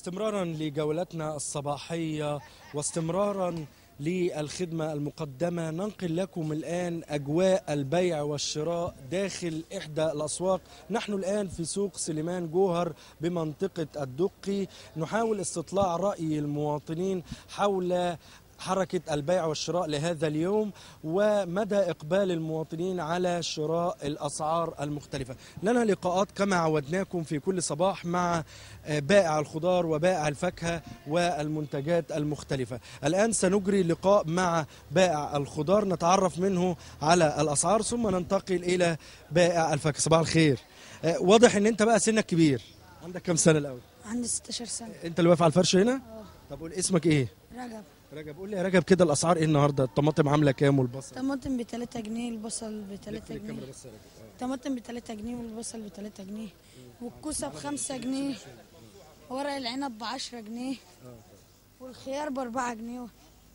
استمرارا لجولتنا الصباحية واستمرارا للخدمة المقدمة ننقل لكم الآن أجواء البيع والشراء داخل إحدى الأسواق نحن الآن في سوق سليمان جوهر بمنطقة الدقي نحاول استطلاع رأي المواطنين حول حركة البيع والشراء لهذا اليوم ومدى إقبال المواطنين على شراء الأسعار المختلفة لنا لقاءات كما عودناكم في كل صباح مع بائع الخضار وبائع الفاكهة والمنتجات المختلفة الآن سنجري لقاء مع بائع الخضار نتعرف منه على الأسعار ثم ننتقل إلى بائع الفاكهة صباح الخير واضح ان انت بقى سنك كبير عندك كم سنة الأول عندي 16 سنة انت اللي واقف على الفرش هنا اه طب قول اسمك ايه رجب رجب قول لي يا رجب كده الاسعار ايه النهارده الطماطم عامله كام والبصل طماطم ب 3 جنيه البصل ب 3 جنيه بس يا رجب. آه. طماطم ب 3 جنيه والبصل ب 3 جنيه والكوسة ب 5 جنيه ورق العنب ب 10 جنيه والخيار ب 4 جنيه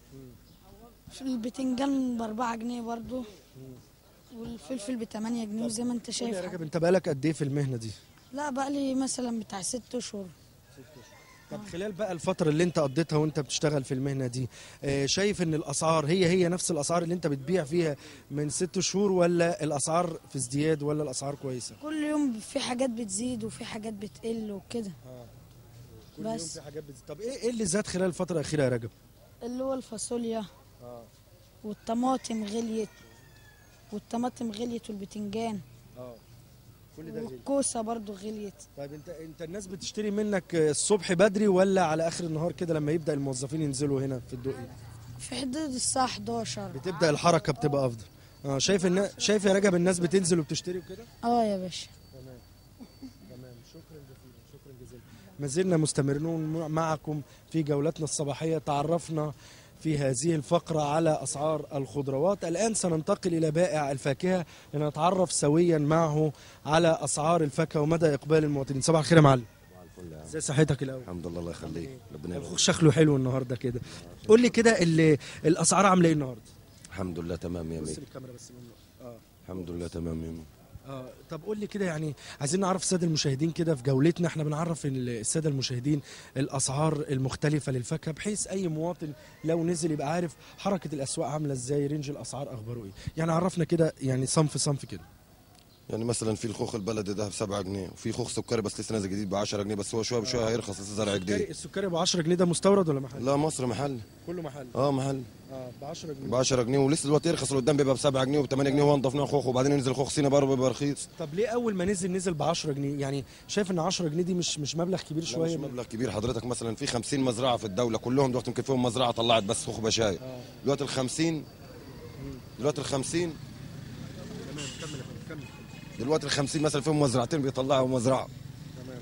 البتنجان ب 4 جنيه برضو والفلفل ب 8 جنيه زي ما انت قول شايف لي يا رجب انت بقالك قد ايه في المهنه دي لا بقى لي مثلا بتاع 6 اشهر طب خلال بقى الفتره اللي انت قضيتها وانت بتشتغل في المهنه دي آه، شايف ان الاسعار هي هي نفس الاسعار اللي انت بتبيع فيها من ست شهور ولا الاسعار في ازدياد ولا الاسعار كويسه كل يوم في حاجات بتزيد وفي حاجات بتقل وكده كل يوم بس. في حاجات بتزيد طب ايه ايه اللي زاد خلال الفتره الاخيره يا رجب اللي هو الفاصوليا والطماطم غليت والطماطم غليت والبتنجان اه كل والكوسه برضو غليت طيب انت انت الناس بتشتري منك الصبح بدري ولا على اخر النهار كده لما يبدا الموظفين ينزلوا هنا في الدقي في حدود الساعه 11 بتبدا الحركه بتبقى افضل اه شايف النا... شايف يا رجب الناس بتنزل وبتشتري وكده اه يا باشا تمام تمام شكرا جزيلا شكرا جزيلا ما زلنا مستمرون معكم في جولتنا الصباحيه تعرفنا في هذه الفقرة على أسعار الخضروات الآن سننتقل إلى بائع الفاكهة لنتعرف سويا معه على أسعار الفاكهة ومدى إقبال المواطنين صباح الخير يا معلم الفل يا عم. ازي صحتك الأول الحمد لله الله يخليك ربنا يبارك الخوخ شكله حلو النهارده كده قول لي كده ال- الاسعار عامله ايه النهارده الحمد لله تمام يا بص ميت للكاميرا بس منه اه الحمد لله تمام يا ميت اه طب قول لي كده يعني عايزين نعرف الساده المشاهدين كده في جولتنا احنا بنعرف ال- الساده المشاهدين الاسعار المختلفه للفاكهه بحيث اي مواطن لو نزل يبقى عارف حركه الاسواق عامله ازاي رينج الاسعار اخباره ايه يعني عرفنا كده يعني صنف صنف كده يعني مثلا في الخوخ البلدي ده ب 7 جنيه وفي خوخ سكري بس لسه نازل جديد ب 10 جنيه بس هو شويه بشويه هيرخص لسه زرع السكري جديد السكري ابو 10 جنيه ده مستورد ولا محل لا مصر محل كله محل اه محل اه ب 10 جنيه ب 10 جنيه ولسه دلوقتي يرخص اللي قدام بيبقى ب 7 جنيه وب 8 جنيه وانضف نوع خوخ وبعدين ينزل خوخ صيني برضه بيبقى رخيص طب ليه اول ما نزل نزل ب 10 جنيه يعني شايف ان 10 جنيه دي مش مش مبلغ كبير لا شويه مش مبلغ كبير حضرتك مثلا في 50 مزرعه في الدوله كلهم دلوقتي يمكن فيهم مزرعه طلعت بس خوخ بشاير اه دلوقتي ال 50 دلوقتي ال 50 تمام كمل يا فندم، كمل دلوقتي ال 50 مثلا فيهم مزرعتين بيطلعوا مزرعه تمام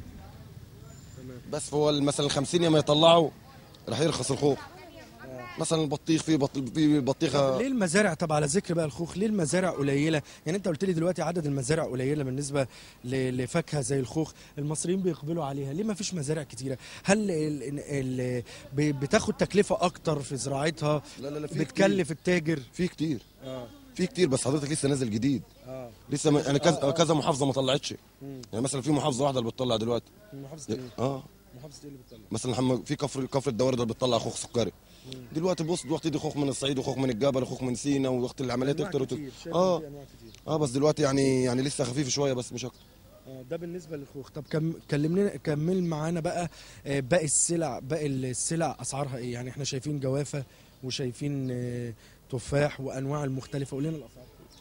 تمام بس فهو مثلا ال 50 يوم يطلعوا راح يرخص الخوخ مثلا البطيخ في بط... في بطيخه ليه المزارع طب على ذكر بقى الخوخ ليه المزارع قليله يعني انت قلت لي دلوقتي عدد المزارع قليله بالنسبه ل- لفاكهه زي الخوخ المصريين بيقبلوا عليها ليه ما فيش مزارع كتيره هل ال... ال... ب- بتاخد تكلفه اكتر في زراعتها لا لا لا في بتكلف التاجر في كتير اه في كتير بس حضرتك لسه نازل جديد اه لسه ما... يعني كذا كذا محافظه ما طلعتش مم. يعني مثلا في محافظه واحده اللي بتطلع دلوقتي محافظه ايه اه محافظه ايه اللي بتطلع مثلا حم... في كفر كفر الدوار ده بتطلع خوخ سكري دلوقتي بص دلوقتي دي خوخ من الصعيد وخوخ من الجبل وخوخ من سينا ووقت العمليات أنواع اكتر وت... كتير، شايف اه إن في أنواع كتير. اه بس دلوقتي يعني يعني لسه خفيف شويه بس مش اكتر آه، ده بالنسبه للخوخ طب كم كلمنا كمل معانا بقى آه، باقي السلع باقي السلع اسعارها ايه يعني احنا شايفين جوافه وشايفين آه، تفاح وانواع المختلفه قول لنا الاسعار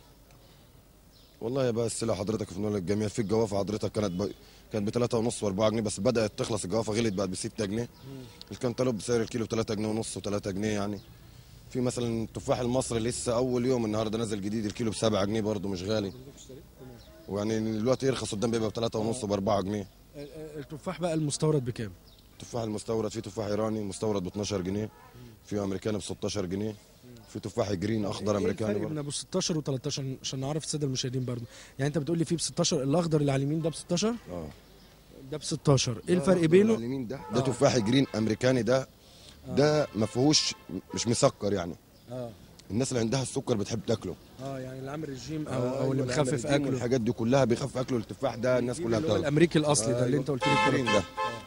والله بقى السلع حضرتك في نول الجميع في الجوافه حضرتك كانت ب... كانت ب 3 ونص و4 جنيه بس بدات تخلص الجوافه غلت بقت ب 6 جنيه الكنتالوب بسعر الكيلو 3 جنيه ونص و3 جنيه يعني في مثلا التفاح المصري لسه اول يوم النهارده نازل جديد الكيلو ب 7 جنيه برضه مش غالي ويعني دلوقتي يرخص قدام بيبقى ب 3 ونص وب 4 جنيه آه، آه، التفاح بقى المستورد بكام التفاح المستورد في تفاح ايراني مستورد ب 12 جنيه في امريكاني ب 16 جنيه في تفاح جرين اخضر ايه امريكاني الفرق بين برضه ابو 16 و13 عشان نعرف الساده المشاهدين برضو يعني انت بتقول لي في ب 16 الاخضر اللي على اليمين ده ب 16 اه ده ب 16 ايه ده الفرق الأخضر بينه اللي على اليمين ده ده آه. تفاح جرين امريكاني ده ده ما فيهوش مش مسكر يعني اه الناس اللي عندها السكر بتحب تاكله اه يعني اللي عامل رجيم او آه، او اللي أيوة، مخفف الأمريكان اكله والحاجات دي كلها بيخفف اكله التفاح ده الناس كلها اللي هو بتاكله الامريكي الاصلي ده اللي انت قلت لي جرين الكلام ده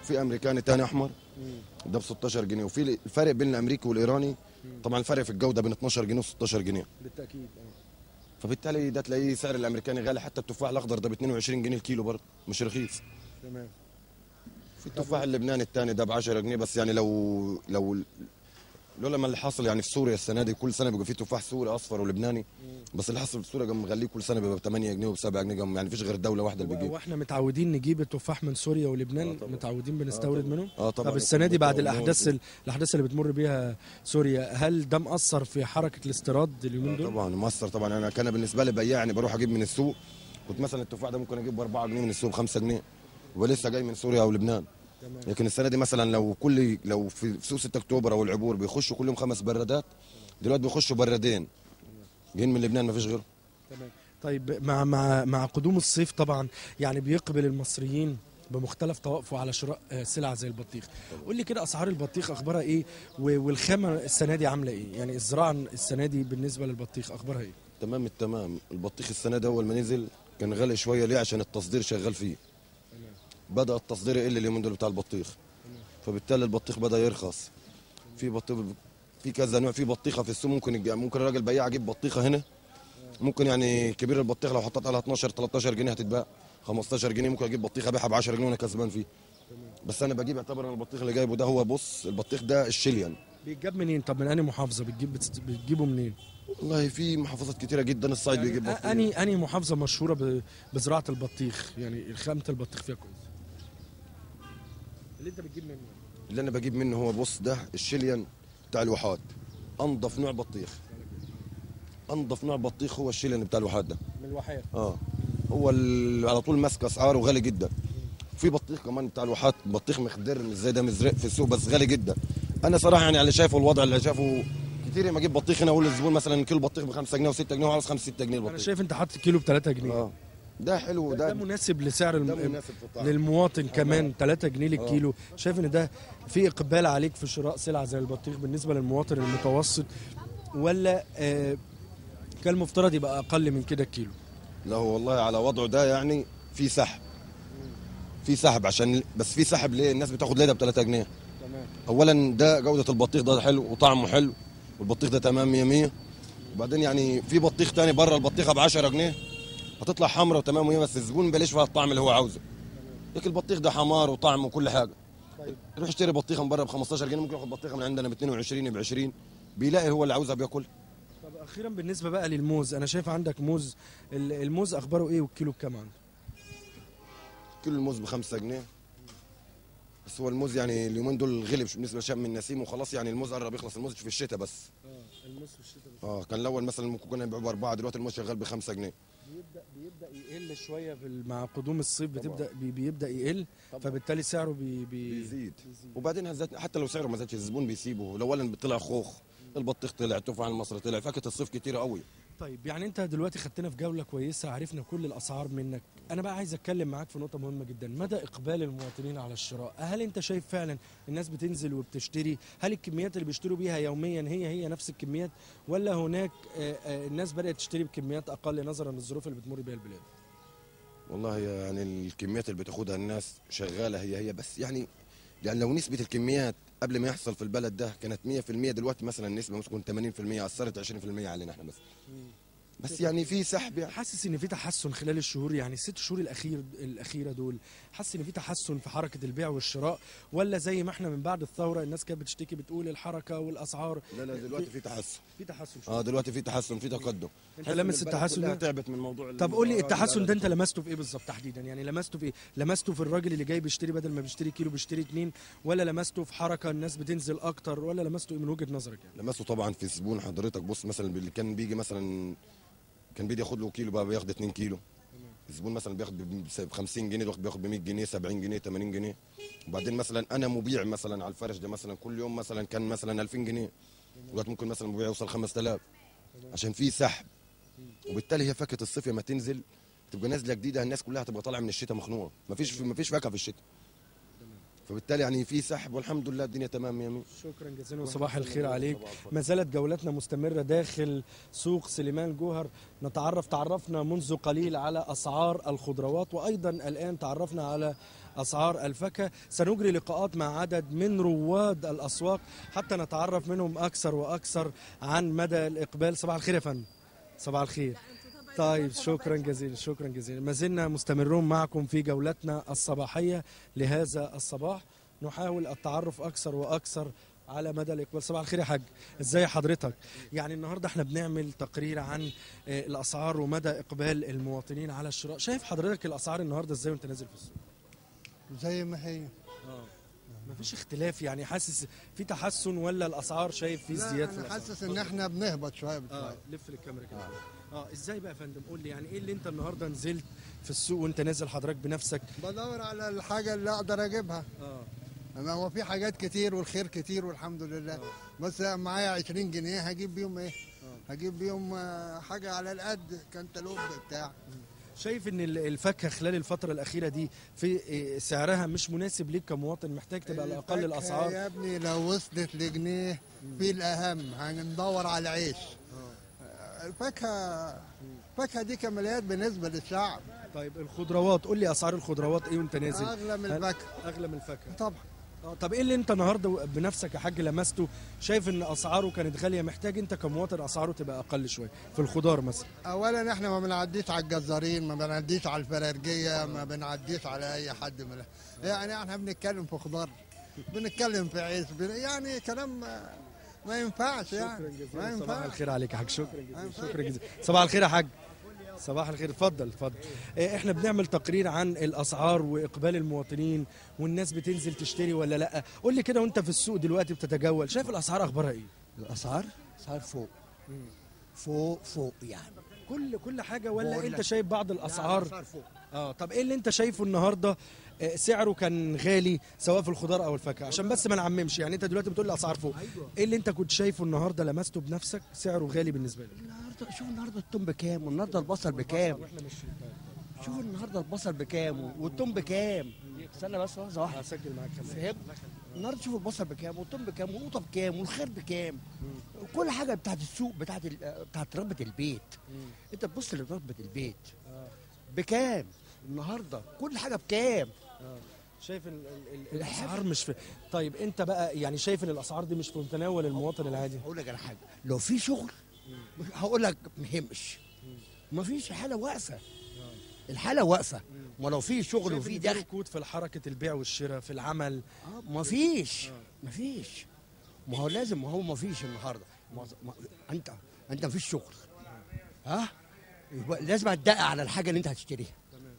في امريكاني تاني احمر ده ب 16 جنيه وفي الفرق بين الامريكي والايراني طبعا الفرق في الجوده بين 12 جنيه و16 جنيه بالتاكيد فبالتالي ده تلاقيه سعر الامريكاني غالي حتى التفاح الاخضر ده ب 22 جنيه الكيلو برضه مش رخيص تمام في التفاح اللبناني الثاني ده ب 10 جنيه بس يعني لو لو لولا ما اللي حاصل يعني في سوريا السنه دي كل سنه بيبقى في تفاح سوري اصفر ولبناني بس اللي حصل في سوريا قام مغليه كل سنه بيبقى ب 8 جنيه وب 7 جنيه قام يعني فيش غير دوله واحده اللي بتجيب واحنا متعودين نجيب التفاح من سوريا ولبنان آه طبعا. متعودين بنستورد طبعا. منهم اه طبعا طب السنه دي بعد وكمية الاحداث وكمية. ال- الاحداث اللي بتمر بيها سوريا هل ده مأثر في حركه الاستيراد اليومين دول طبعا مؤثر طبعا انا كان بالنسبه لي بياع يعني بروح اجيب من السوق كنت مثلا التفاح ده ممكن اجيب ب 4 جنيه من السوق ب 5 جنيه ولسه جاي من سوريا او لبنان تمام. لكن السنه دي مثلا لو كل لو في في سوق 6 اكتوبر او العبور بيخشوا كل يوم خمس برادات دلوقتي بيخشوا بردين جايين من لبنان ما فيش غيره تمام طيب مع مع مع قدوم الصيف طبعا يعني بيقبل المصريين بمختلف طوائفه على شراء آه، سلع زي البطيخ قول لي كده اسعار البطيخ اخبارها ايه و- والخامه السنه دي عامله ايه يعني الزراعه السنه دي بالنسبه للبطيخ اخبارها ايه تمام التمام البطيخ السنه ده اول ما نزل كان غالي شويه ليه عشان التصدير شغال فيه بدا التصدير يقل اليومين دول بتاع البطيخ فبالتالي البطيخ بدا يرخص في بطيخ في كذا نوع في بطيخه في السوق ممكن يجي ممكن الراجل بياع يجيب بطيخه هنا ممكن يعني كبير البطيخ لو حطيت عليها 12 13 جنيه هتتباع 15 جنيه ممكن اجيب بطيخه ابيعها ب 10 جنيه وانا كسبان فيه بس انا بجيب اعتبر ان البطيخ اللي جايبه ده هو بص البطيخ ده الشليان بيتجاب منين طب من انهي محافظه بتجيب بتست- بتجيبه منين والله في محافظات كتيره جدا الصعيد بيجيب يعني بطيخ اني اني محافظه مشهوره ب- بزراعه البطيخ يعني خامه البطيخ فيها كويس اللي انت بتجيب منه اللي انا بجيب منه هو بص ده الشليان بتاع الواحات انضف نوع بطيخ انضف نوع بطيخ هو الشليان بتاع الواحات ده من الواحات اه هو ال- على طول ماسك اسعاره غالي جدا في بطيخ كمان بتاع الواحات بطيخ مخدر مش زي ده مزرق في السوق بس غالي جدا انا صراحه يعني اللي شايفه الوضع اللي شافه كتير ما اجيب بطيخ هنا اقول للزبون مثلا كيلو بطيخ ب 5 جنيه و6 جنيه وعاوز 5 6 جنيه انا البطيخ شايف انت حاطط كيلو ب 3 جنيه اه ده حلو ده, ده ده مناسب لسعر ده الم... مناسب في الطعم للمواطن كمان 3 جنيه للكيلو شايف ان ده في اقبال عليك في شراء سلع زي البطيخ بالنسبه للمواطن المتوسط ولا آه كان المفترض يبقى اقل من كده الكيلو لا هو والله على وضعه ده يعني في سحب في سحب عشان بس في سحب ليه الناس بتاخد ليله ب 3 جنيه تمام اولا ده جوده البطيخ ده حلو وطعمه حلو والبطيخ ده تمام 100 100 وبعدين يعني في بطيخ تاني بره البطيخه ب 10 جنيه هتطلع حمرا وتمام 100 بس الزبون بلاش فيها الطعم اللي هو عاوزه لكن البطيخ ده حمار وطعم وكل حاجه طيب يروح يشتري بطيخه من بره ب 15 جنيه ممكن ياخد بطيخه من عندنا ب 22 ب 20 بيلاقي هو اللي عاوزها بياكل طب اخيرا بالنسبه بقى للموز انا شايف عندك موز ال- الموز اخباره ايه والكيلو بكام عنده كل الموز ب 5 جنيه بس هو الموز يعني اليومين دول غلب بالنسبه لشم النسيم وخلاص يعني الموز قرب يخلص الموز في الشتاء بس اه الموز في الشتاء اه كان الاول مثلا ممكن كنا نبيعه باربعه دلوقتي الموز شغال ب 5 جنيه بيبدا بيبدا يقل شويه بال- مع قدوم الصيف بتبدا بي- بيبدا يقل فبالتالي سعره بي بي بيزيد وبعدين هزت حتى لو سعره ما زادش الزبون بيسيبه لو اولا طلع خوخ البطيخ طلع التفاح المصري طلع فاكهه الصيف كتيره قوي طيب يعني انت دلوقتي خدتنا في جوله كويسه عرفنا كل الاسعار منك انا بقى عايز اتكلم معاك في نقطه مهمه جدا مدى اقبال المواطنين على الشراء هل انت شايف فعلا الناس بتنزل وبتشتري هل الكميات اللي بيشتروا بيها يوميا هي هي نفس الكميات ولا هناك آه، آه، الناس بدات تشتري بكميات اقل نظرا للظروف اللي بتمر بيها البلاد والله يعني الكميات اللي بتاخدها الناس شغاله هي هي بس يعني يعني لو نسبه الكميات قبل ما يحصل في البلد ده كانت 100% دلوقتي مثلا النسبه ممكن تكون 80% اثرت 20% علينا احنا بس بس يعني في سحب يعني حاسس ان في تحسن خلال الشهور يعني الست شهور الاخير الاخيره دول حاسس ان في تحسن في حركه البيع والشراء ولا زي ما احنا من بعد الثوره الناس كانت بتشتكي بتقول الحركه والاسعار لا لا دلوقتي في تحسن في تحسن شوية. اه دلوقتي في تحسن في تقدم انت تحس إن لمس البلد التحسن كلها ده تعبت من موضوع طب قول لي المظاهرات التحسن ده والإعلانات. انت لمسته في ايه بالظبط تحديدا يعني لمسته في ايه لمسته في الراجل اللي جاي بيشتري بدل ما بيشتري كيلو بيشتري اتنين ولا لمسته في حركه الناس بتنزل اكتر ولا لمسته ايه من وجهه نظرك يعني لمسه طبعا في زبون حضرتك بص مثلا اللي كان بيجي مثلا كان بيجي ياخد له كيلو بقى بياخد 2 كيلو الزبون مثلا بياخد ب 50 جنيه دلوقتي بياخد ب 100 جنيه 70 جنيه 80 جنيه وبعدين مثلا انا مبيع مثلا على الفرش ده مثلا كل يوم مثلا كان مثلا 2000 جنيه دلوقتي ممكن مثلا مبيع يوصل 5000 عشان في سحب وبالتالي هي فاكهه الصيف لما تنزل تبقى نازله جديده الناس كلها تبقى طالعه من الشتاء مخنوقه مفيش مفيش فاكهه في الشتاء فبالتالي يعني في سحب والحمد لله الدنيا تمام يا مين شكرا جزيلا وصباح الخير عليك ما زالت جولتنا مستمرة داخل سوق سليمان جوهر نتعرف تعرفنا منذ قليل على أسعار الخضروات وأيضا الآن تعرفنا على اسعار الفاكهه سنجري لقاءات مع عدد من رواد الاسواق حتى نتعرف منهم اكثر واكثر عن مدى الاقبال صباح الخير يا فندم صباح الخير طيب شكرا جزيلا شكرا جزيلا ما زلنا مستمرون معكم في جولتنا الصباحيه لهذا الصباح نحاول التعرف اكثر واكثر على مدى الاقبال صباح الخير يا حاج ازاي حضرتك يعني النهارده احنا بنعمل تقرير عن آه، الاسعار ومدى اقبال المواطنين على الشراء شايف حضرتك الاسعار النهارده ازاي وانت نازل في السوق زي ما هي اه مفيش اختلاف يعني حاسس في تحسن ولا الاسعار شايف في لا ازدياد في انا الأسعار؟ حاسس ان احنا بنهبط شويه اه بشويه لف للكاميرا كده اه ازاي بقى يا فندم قول لي يعني ايه اللي انت النهارده نزلت في السوق وانت نازل حضرتك بنفسك بدور على الحاجه اللي اقدر اجيبها اه اما هو في حاجات كتير والخير كتير والحمد لله بس معايا 20 جنيه هجيب بيهم ايه هجيب بيهم آه، حاجه على القد كانتالوب بتاع شايف ان ال- الفاكهه خلال الفتره الاخيره دي في إيه، سعرها مش مناسب ليك كمواطن محتاج تبقى على الاقل الفاكهة الاسعار يا ابني لو وصلت لجنيه في الاهم هندور على عيش آه، الفاكهه الفاكهه دي كماليات بالنسبه للشعب طيب الخضروات قول لي اسعار الخضروات ايه وانت نازل اغلى من هل- الفاكهه اغلى من الفاكهه طبعا اه طب ايه اللي انت النهارده بنفسك يا حاج لمسته شايف ان اسعاره كانت غاليه محتاج انت كمواطن اسعاره تبقى اقل شويه في الخضار مثلا اولا احنا ما بنعديش على الجزارين ما بنعديش على الفرارجيه ما بنعديش على اي حد من يعني احنا بنتكلم في خضار بنتكلم في عيش بن... يعني كلام ما, ما ينفعش يعني ما صباح ينفعش الخير عليك يا حاج شكرا جزيلا ينفعش. شكرا جزيلا صباح الخير يا حاج صباح الخير اتفضل اتفضل إيه، احنا بنعمل تقرير عن الاسعار واقبال المواطنين والناس بتنزل تشتري ولا لا قول لي كده وانت في السوق دلوقتي بتتجول شايف الاسعار اخبارها ايه الاسعار اسعار فوق فوق فوق يعني كل كل حاجه ولا بقول انت لك. شايف بعض الاسعار الاسعار فوق اه طب ايه اللي انت شايفه النهارده آه، سعره كان غالي سواء في الخضار او الفاكهه عشان بس ما نعممش يعني انت دلوقتي بتقول لي اسعار فوق ايه اللي انت كنت شايفه النهارده لمسته بنفسك سعره غالي بالنسبه لك النهارده شوف النهارده التوم بكام والنهارده البصل بكام واحنا ماشيين شوف النهارده البصل بكام والتوم بكام استنى بس لحظه واحده هسجل معاك خليك. فهمت النهارده شوف البصل بكام والتوم بكام والقطه بكام والخير بكام كل حاجه بتاعت السوق بتاعت ال- بتاعت ربة البيت انت تبص لربة البيت بكام النهارده كل حاجه بكام شايف ال ال ال الاسعار مش في طيب انت بقى يعني شايف ان الاسعار دي مش في متناول المواطن العادي هقول لك على حاجه لو في شغل هقول لك مهمش ما فيش الحاله واقفه الحاله واقفه ما لو في شغل شايف وفي إن في دخل ركود في حركه البيع والشراء في العمل آه، ما فيش ما فيش ما هو لازم ما هو ما فيش النهارده ما ما انت انت ما فيش شغل ها يبقى لازم تدقق على الحاجه اللي انت هتشتريها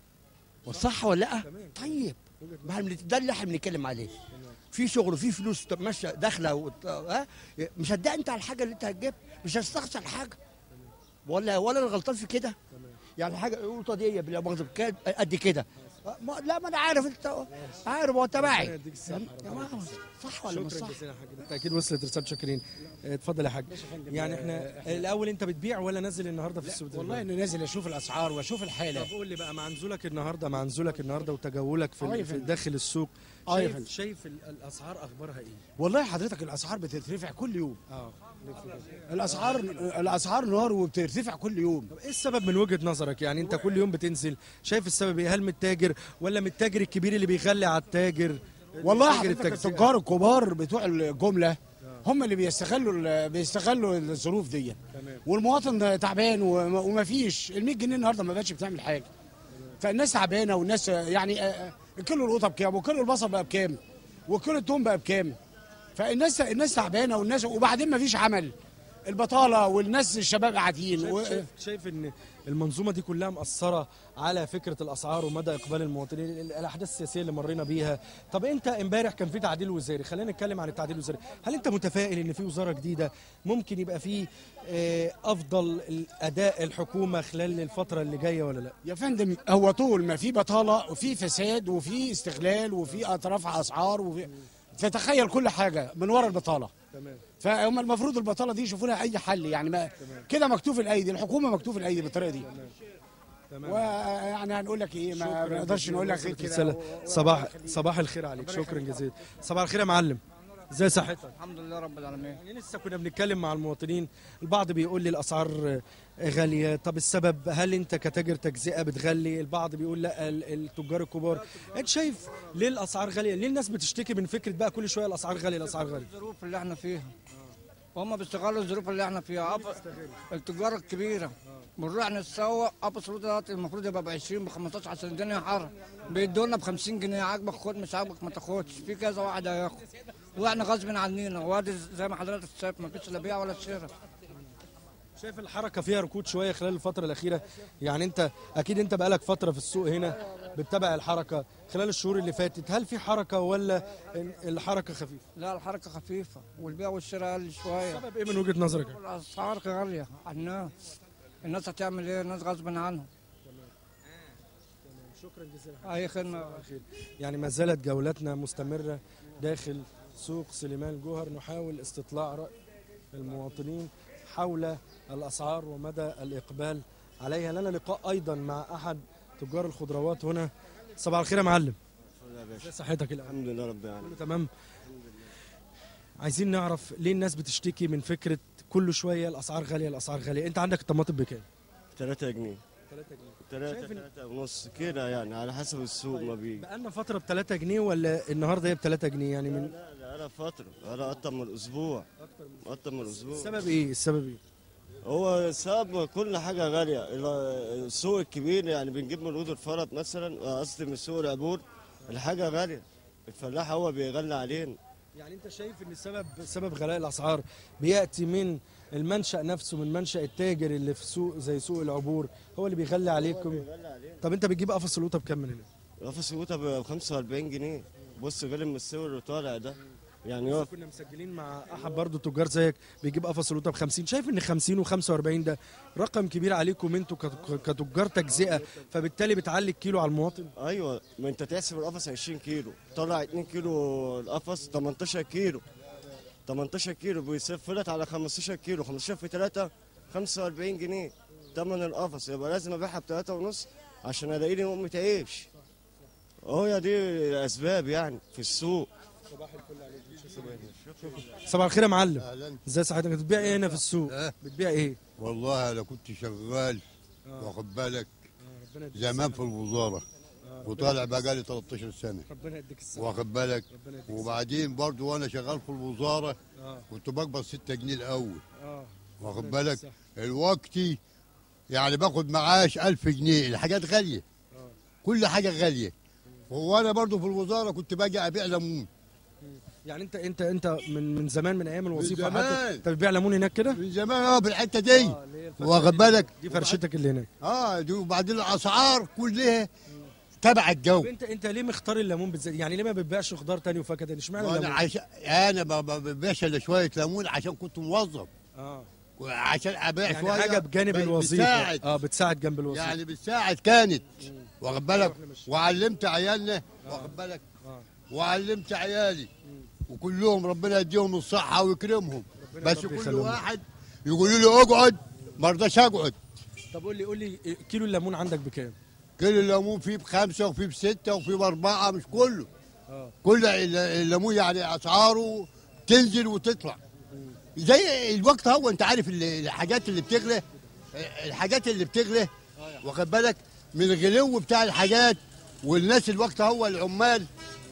والصح ولا لا طيب ما احنا بنت- ده اللي احنا بنتكلم عليه في شغل وفي فلوس طب ماشيه داخله وت- ها مش هتدقق انت على الحاجه اللي انت هتجيبها مش هتستخسر حاجه ولا ولا انا غلطان في كده يعني حاجه القطه دي بلا مؤاخذه بكام؟ قد كده ما لا ما انا عارف انت عارف هو تبعي ربنا يديك الصحة. يا جماعه صح ولا مش شكرا صح؟ جزيلا يا حاج انت اكيد وصلت رساله شاكرين اه، اتفضل يا حاج يعني احنا الاول انت بتبيع ولا نازل النهارده في السوق والله انا نازل اشوف الاسعار واشوف الحاله طب قول لي بقى مع نزولك النهارده مع نزولك النهارده وتجولك في, آه يا ال- في فندم. داخل السوق آه يا شايف فندم. شايف ال- الاسعار اخبارها ايه؟ والله حضرتك الاسعار بترتفع كل يوم اه الاسعار الاسعار نار وبترتفع كل يوم طب ايه السبب من وجهه نظرك يعني انت كل يوم بتنزل شايف السبب ايه هل من التاجر ولا من التاجر الكبير اللي بيغلي على التاجر والله تاجر حضرتك التجزئة؟ التجار الكبار بتوع الجمله هم اللي بيستغلوا ال- بيستغلوا الظروف دي تمام. والمواطن تعبان وما وما فيش ال 100 جنيه النهارده ما بقتش بتعمل حاجه فالناس تعبانه والناس يعني آه، آه، كيلو القطه بكام وكيلو البصل بقى بكام وكيلو التوم بقى بكام فالناس الناس تعبانه والناس وبعدين ما فيش عمل البطاله والناس الشباب قاعدين و... شايف, شايف, شايف ان المنظومه دي كلها مأثره على فكره الاسعار ومدى اقبال المواطنين ال- الاحداث السياسيه اللي مرينا بيها طب انت امبارح كان في تعديل وزاري خلينا نتكلم عن التعديل الوزاري هل انت متفائل ان في وزاره جديده ممكن يبقى في آه، افضل اداء الحكومه خلال الفتره اللي جايه ولا لا يا فندم هو طول ما في بطاله وفي فساد وفي استغلال وفي رفع اسعار وفي فتخيل كل حاجه من ورا البطاله تمام فهم المفروض البطاله دي يشوفوا لها اي حل يعني ما كده مكتوف الايدي الحكومه مكتوف الايدي بالطريقه دي تمام ويعني هنقول لك ايه ما شكراً نقدرش جزيلاً. نقول لك غير رسالة. كده صباح صباح الخير عليك شكرا جزيلا صباح الخير يا معلم ازي صحتك الحمد لله رب العالمين يعني لسه كنا بنتكلم مع المواطنين البعض بيقول لي الاسعار غاليه طب السبب هل انت كتاجر تجزئه بتغلي البعض بيقول لا ال- التجار الكبار انت شايف ليه الاسعار غاليه ليه الناس بتشتكي من فكره بقى كل شويه الاسعار غاليه الاسعار غاليه الظروف اللي احنا فيها هم بيستغلوا الظروف اللي احنا فيها أب... التجارة الكبيرة بنروح نتسوق ابو سعود دلوقتي المفروض يبقى ب 20 ب 15 عشان الدنيا حر بيدوا لنا ب 50 جنيه عاجبك خد مش عاجبك ما تاخدش في كذا واحد هياخد واحنا غصب عنينا وادي زي ما حضرتك شايف ما فيش لا بيع ولا شراء شايف الحركه فيها ركود شويه خلال الفتره الاخيره يعني انت اكيد انت بقالك فتره في السوق هنا بتتابع الحركه خلال الشهور اللي فاتت هل في حركه ولا الحركه خفيفه لا الحركه خفيفه والبيع والشراء قل شويه سبب ايه من وجهه نظرك الاسعار غاليه على الناس الناس هتعمل ايه الناس غصب عنهم شكرا جزيلا اي خدمه يعني ما زالت جولتنا مستمرة داخل سوق سليمان الجوهر نحاول استطلاع رأي المواطنين حول الأسعار ومدى الإقبال عليها لنا لقاء أيضا مع أحد تجار الخضروات هنا صباح الخير يا معلم ازي صحتك الأول الحمد لله رب العالمين كله تمام عايزين نعرف ليه الناس بتشتكي من فكرة كل شوية الأسعار غالية الأسعار غالية أنت عندك الطماطم بكام؟ 3 جنيه 3 جنيه 3 شايف إن- 3 ونص كده يعني على حسب السوق ما بيجي بقالنا فترة ب 3 جنيه ولا النهاردة هي ب 3 جنيه يعني من لا لا انا فتره انا اكتر من اسبوع اكتر من اسبوع السبب إيه؟ السبب إيه؟ هو السبب كل حاجه غاليه ال- السوق الكبير يعني بنجيب من رود الفرد مثلا قصدي من سوق العبور الحاجه غاليه الفلاح هو بيغلي علينا يعني انت شايف ان السبب سبب غلاء الاسعار بياتي من المنشا نفسه من منشا التاجر اللي في سوق زي سوق العبور هو اللي بيغلي عليكم بيغلي علينا طب انت بتجيب قفص القوطه بكام من هنا؟ قفص القوطه ب 45 جنيه بص غالي من السوق اللي طالع ده يعني هو كنا مسجلين مع احد برضه تجار زيك بيجيب قفص القوطه ب 50 شايف ان 50 و45 ده رقم كبير عليكم انتوا كت- كتجار تجزئه فبالتالي بتعلي الكيلو على المواطن ايوه ما انت تحسب القفص 20 كيلو طلع 2 كيلو القفص 18 كيلو 18 كيلو بيصف لك على 15 كيلو 15 في 3 45 جنيه ثمن القفص يبقى لازم ابيعها ب 3 ونص عشان الاقي لي امي تعيش اه يا دي الاسباب يعني في السوق صباح الخير يا معلم اهلا ازاي صحتك بتبيع ايه هنا في السوق؟ أه. بتبيع ايه؟ والله انا كنت شغال واخد بالك ربنا يديك زمان في الوزاره وطالع بقالي 13 سنه ربنا يديك الصحه واخد بالك ربنا يديك وبعدين برضو وانا شغال في الوزاره اه كنت بقبض 6 جنيه الاول اه واخد ربنا بالك يديك الوقتي يعني باخد معاش 1000 جنيه الحاجات غاليه كل حاجه غاليه وانا برضو في الوزاره كنت باجي ابيع ليمون يعني انت انت انت من من زمان من ايام الوظيفه زمان. حتى انت بتبيع ليمون هناك كده؟ من زمان اه في الحته دي اه اللي هي الفرشة واخد دي. بالك دي فرشتك اللي هناك اه دي وبعدين الاسعار كلها تبع الجو طب انت انت ليه مختار الليمون بالذات؟ يعني ليه ما بتبيعش خضار تاني وفاكهه تاني؟ اشمعنى وانا الليمون؟ عشان انا ما ما ببيعش الا شويه ليمون عشان كنت موظف اه وعشان ابيع يعني شويه حاجه بجانب ب- الوظيفه بتساعد اه بتساعد جنب الوظيفه يعني بتساعد كانت واخد بالك واحنا ماشيين. وعلمت عيالنا واخد بالك آه. وعلمت عيالي وكلهم ربنا يديهم الصحه ويكرمهم ربنا بس يا رب كل يخليهم. واحد يقولوا لي اقعد ما رضاش اقعد طب قول لي قول لي كيلو الليمون عندك بكام؟ كل الليمون فيه بخمسه وفيه بسته وفيه باربعه مش كله اه كل الل- الليمون يعني اسعاره تنزل وتطلع زي الوقت هو انت عارف ال- الحاجات اللي بتغلى الحاجات اللي بتغلى واخد بالك من الغلو بتاع الحاجات والناس الوقت هو العمال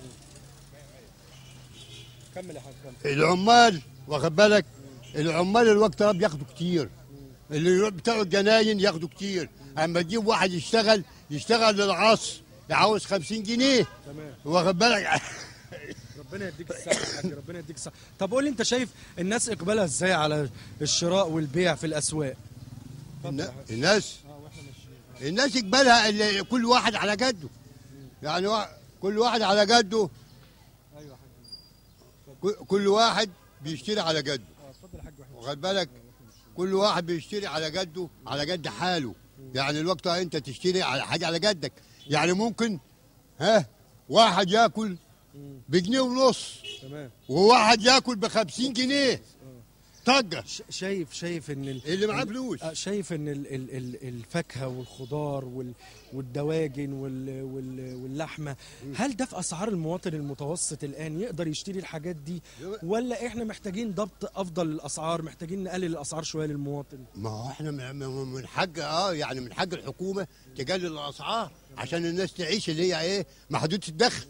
كمل يا حاج كمل العمال واخد بالك العمال الوقت ده بياخدوا كتير اللي يروح بتاع الجناين ياخدوا كتير اما تجيب واحد يشتغل يشتغل للعصر يعوز 50 جنيه تمام واخد بالك ربنا يديك الصحه يا حاج ربنا يديك الصحه طب قول لي انت شايف الناس اقبالها ازاي على الشراء والبيع في الاسواق؟ اتفضل يا النا- حاج. الناس اه واحنا ماشيين الناس يقبلها اللي كل واحد على قده يعني وا- كل واحد على قده ايوه يا حاج كل- كل واحد بيشتري على قده اه اتفضل يا حاج واحنا واخد بالك كل واحد بيشتري على قده على قد حاله يعني الوقت انت تشتري على حاجه على قدك يعني ممكن ها واحد ياكل بجنيه ونص تمام وواحد ياكل ب 50 جنيه طاقه ش- شايف شايف ان ال... اللي معاه ال- فلوس آه، شايف ان ال... ال... ال... الفاكهه والخضار وال... والدواجن وال... وال... واللحمه هل ده في اسعار المواطن المتوسط الان يقدر يشتري الحاجات دي ولا احنا محتاجين ضبط افضل للاسعار محتاجين نقلل الاسعار شويه للمواطن ما هو احنا من- من من حق اه يعني من حق الحكومه تقلل الاسعار عشان الناس تعيش اللي هي ايه محدوده الدخل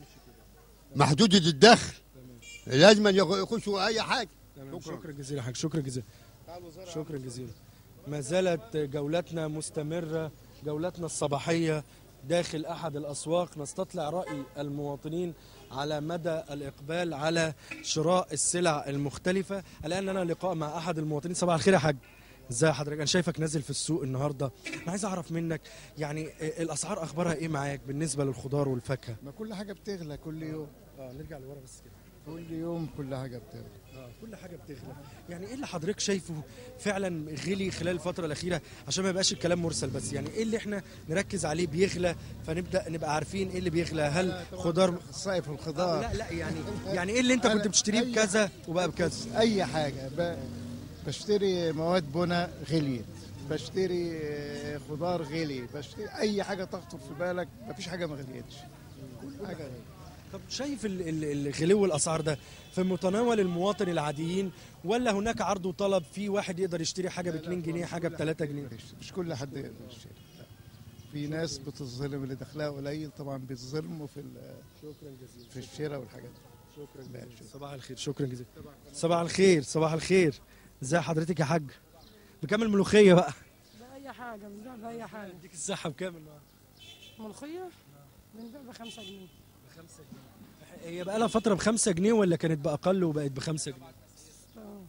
محدوده الدخل لازم يغ- يخشوا اي حاجه تمام شكرا جزيلا حاج شكرا جزيلا شكرا جزيلا ما زالت جولتنا مستمرة جولتنا الصباحية داخل أحد الأسواق نستطلع رأي المواطنين على مدى الإقبال على شراء السلع المختلفة الآن لنا لقاء مع أحد المواطنين صباح الخير يا حاج ازاي حضرتك انا شايفك نازل في السوق النهارده انا عايز اعرف منك يعني الاسعار اخبارها ايه معاك بالنسبه للخضار والفاكهه ما كل حاجة بتغلى كل يوم اه نرجع لورا بس كده كل يوم كل حاجة بتغلى آه، كل حاجه بتغلى يعني ايه اللي حضرتك شايفه فعلا غلي خلال الفتره الاخيره عشان ما يبقاش الكلام مرسل بس يعني ايه اللي احنا نركز عليه بيغلى فنبدا نبقى عارفين ايه اللي بيغلى هل خضار الصيف آه والخضار لا لا يعني يعني ايه اللي انت كنت أنا بتشتريه أي- بكذا وبقى بكذا أي حاجة ب... بشتري مواد بنا غليت بشتري آه، خضار غلي بشتري أي حاجة تخطر في بالك مفيش حاجة ما غليتش كل حاجة غليت طب شايف ال- ال- الغلو الاسعار ده في متناول المواطن العاديين ولا هناك عرض وطلب في واحد يقدر يشتري حاجه ب 2 جنيه حاجه ب 3 جنيه مفيش- مش كل حد يقدر يشتري لا. في ناس بتظلم اللي دخلها قليل طبعا بيتظلموا في ال- شكرا جزيلا في الشراء والحاجات دي شكرا لا، جزيلا شكرا. صباح الخير شكرا جزيلا صباح الخير صباح الخير ازي حضرتك يا حاج بكام الملوخيه بقى بأي حاجة بنبيع بأي حاجة اديك الصحه بكام النهارده ملوخية بنبيع بخمسة جنيه بخمسة جنيه هي بقى لها فتره بخمسة جنيه ولا كانت باقل وبقت بخمسة جنيه اه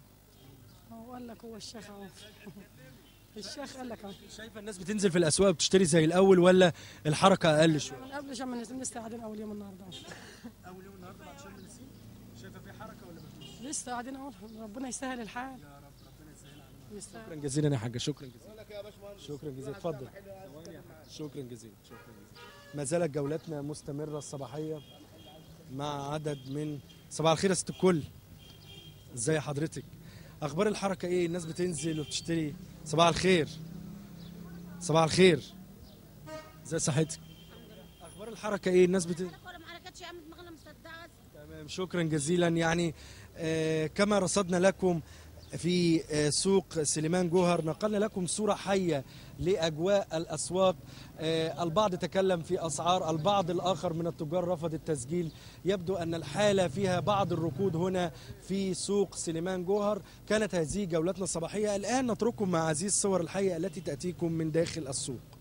هو قال لك هو الشيخ اهو الشيخ قال لك اهو شايفه الناس بتنزل في الاسواق بتشتري زي الاول ولا الحركه اقل شويه من قبل شم النسيم لسه قاعدين أول يوم النهاردة اول يوم النهارده بعد شم النسيم شايفه في حركه ولا مفيش لسه قاعدين أهو ربنا يسهل الحال شكرا يسهل جزيلا يا حاجه شكرا جزيلا شكرا جزيلا اتفضل شكرا جزيلا شكرا جزيلا ما زالت جولتنا مستمره الصباحيه مع عدد من صباح الخير يا ست الكل ازي حضرتك اخبار الحركه ايه الناس بتنزل وبتشتري صباح الخير صباح الخير ازي صحتك اخبار الحركه ايه الناس بت... تمام شكرا جزيلا يعني آه كما رصدنا لكم في آه سوق سليمان جوهر نقلنا لكم صورة حية لأجواء الأسواق آه البعض تكلم في أسعار البعض الآخر من التجار رفض التسجيل يبدو أن الحالة فيها بعض الركود هنا في سوق سليمان جوهر كانت هذه جولتنا الصباحية الآن نترككم مع هذه الصور الحية التي تأتيكم من داخل السوق